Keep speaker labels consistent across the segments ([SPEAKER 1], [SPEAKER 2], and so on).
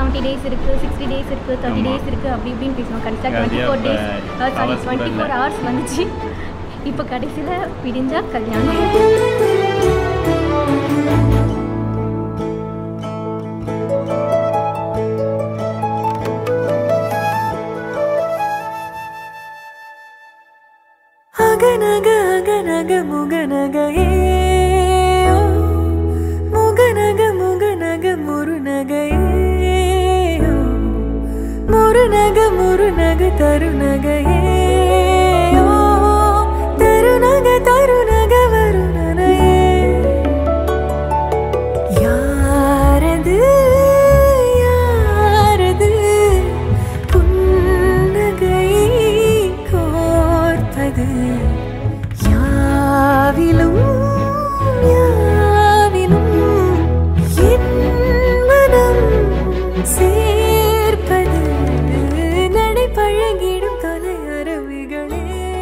[SPEAKER 1] Seventy days இருக்குது sixty days இருக்குது thirty
[SPEAKER 2] ஆமா.
[SPEAKER 1] டேஸ் இருக்குது அப்படி இப்படின்னு பேசுவோம் கடைசியில்
[SPEAKER 2] அது
[SPEAKER 1] டுவெண்ட்டி ஃபோர்
[SPEAKER 2] அப்ப
[SPEAKER 1] டேஸ் சாரி
[SPEAKER 2] hours கூட
[SPEAKER 1] டுவெண்ட்டி ஃபோர்
[SPEAKER 2] இல்ல.
[SPEAKER 1] ஹவர்ஸ் வந்துச்சு இப்போ கடைசியில் விடிஞ்சா கல்யாணம்
[SPEAKER 3] அகநக அகநக முகநகையே ஓ, முகநக முகநக முருநகையே ஓ, முருநக முருநக தருநகையே ஓ, தருநக தருநக வருணனையே யாரது யாரது புன்னகை கோர்ப்பது யாவிலும் யாவிலும் என் மனம் சேர்ப்பது நடை பழகிடும் தொலை அருவிகளே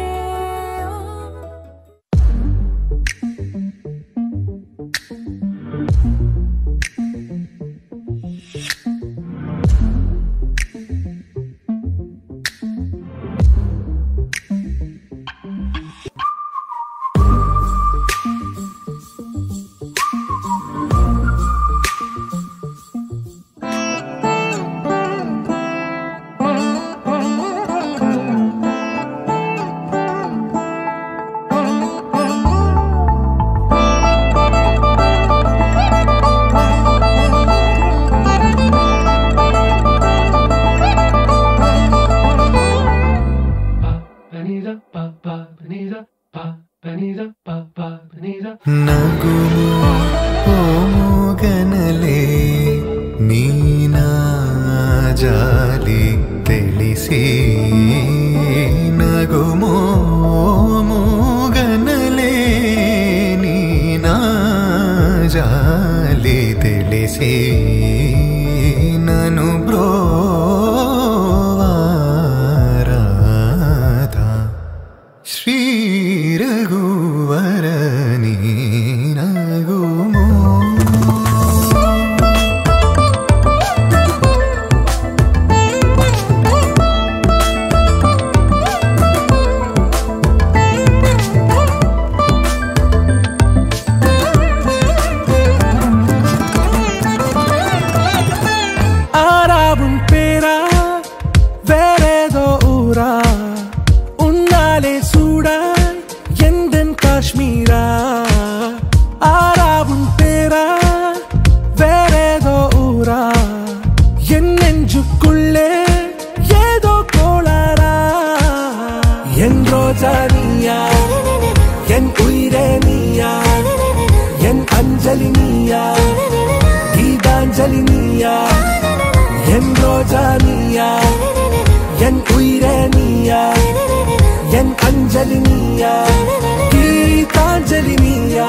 [SPEAKER 4] ನಗುಮೋ ಓ ಮೂಗನಲೆ ನೀನಾ ಜಾಲಿ ತಿಳಿಸಿ ನಗುಮೋ ಮೂಗನಲೆ ನೀನಾ ಜಾಲಿ ತಿಳಿಸಿ ನನು ಬ್ರೋವಾರಾಧ ಶ್ರೀ ರಘುವರ ನೀನಗುಮೋ
[SPEAKER 5] ஆறாவும் பேரா வேறேதோ ஊரா உன்னாலே சூடாய் எந்தன் காஷ்மீரா ஆறாவும் பேரா வேறேதோ ஊரா என் நெஞ்சுக்குள்ளே ஏதோ கோளாரா என் ரோஜா நீயா என் உயிரே நீயா என் அஞ்சலி நீயா கீதாஞ்சலி நீயா என் ரோஜா நீயா என் உயிரே நீயா என் அஞ்சலி நீயா கீதாஞ்சலி நீயா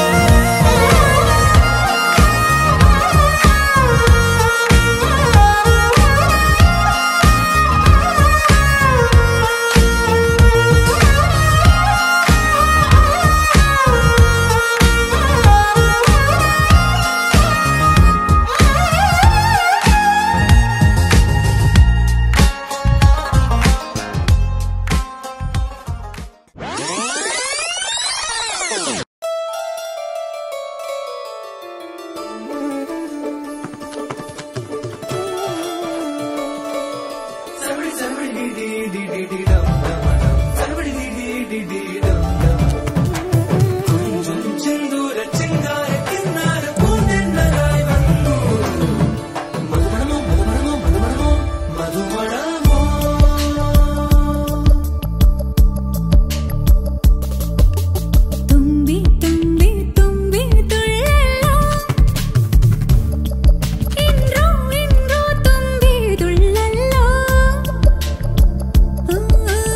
[SPEAKER 3] തുമ്പി തുമ്പി തുമ്പി തുള്ളല്ലോ ഇൻറോ ഇൻറോ തുമ്പി തുള്ളല്ലോ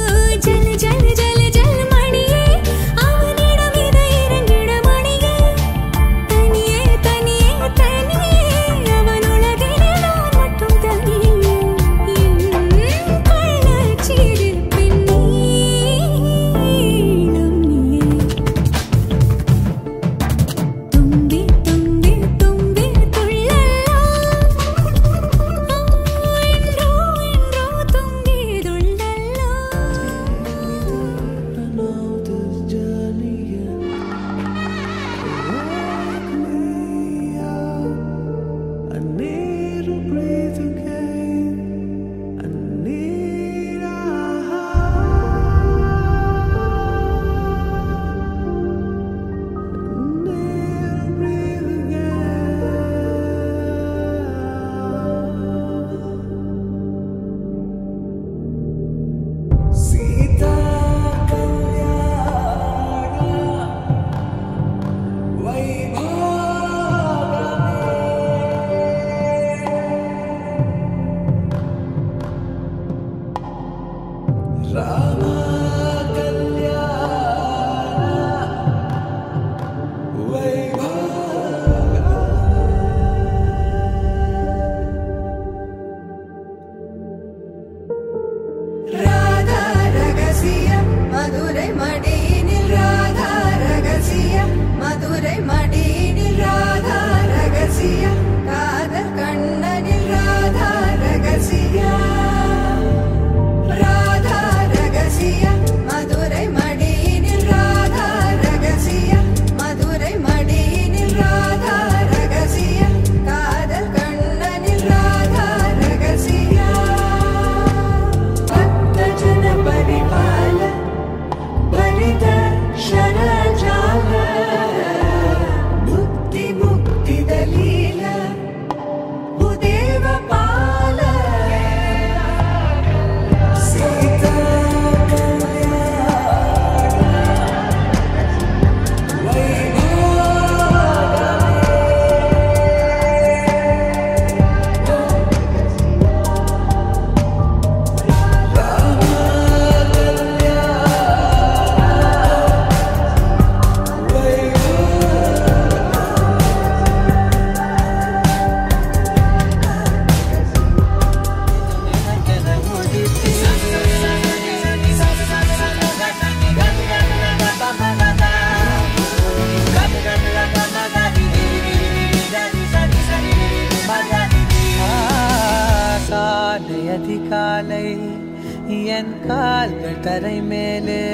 [SPEAKER 2] அதிகாலை என் கால்கள் தரை மேலே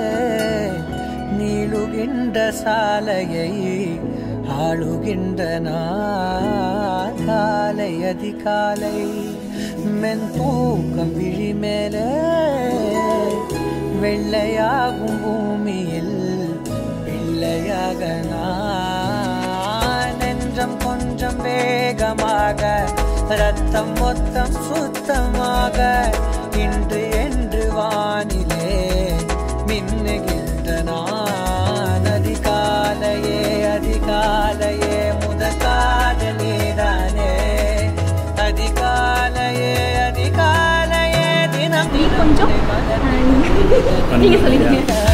[SPEAKER 2] நீளுகின்ற சாலையை ஆளுகின்ற நான் காலை அதிகாலை மென் தூக்கம் விழி மேலே வெள்ளையாகும் பூமியில் பிள்ளையாக நான் நெஞ்சம் கொஞ்சம் வேகமாக ரத்தம் மொத்தம் சுத்தமாக இன்று என்று வானிலே மின்னுகின்ற நான் அதிகாலையே அதிகாலையே முதல் காதலேதானே அதிகாலையே அதிகாலையே தினம்
[SPEAKER 1] நீ கொஞ்சம்
[SPEAKER 2] தினம்
[SPEAKER 1] நீங்க சொல்லிடுங்க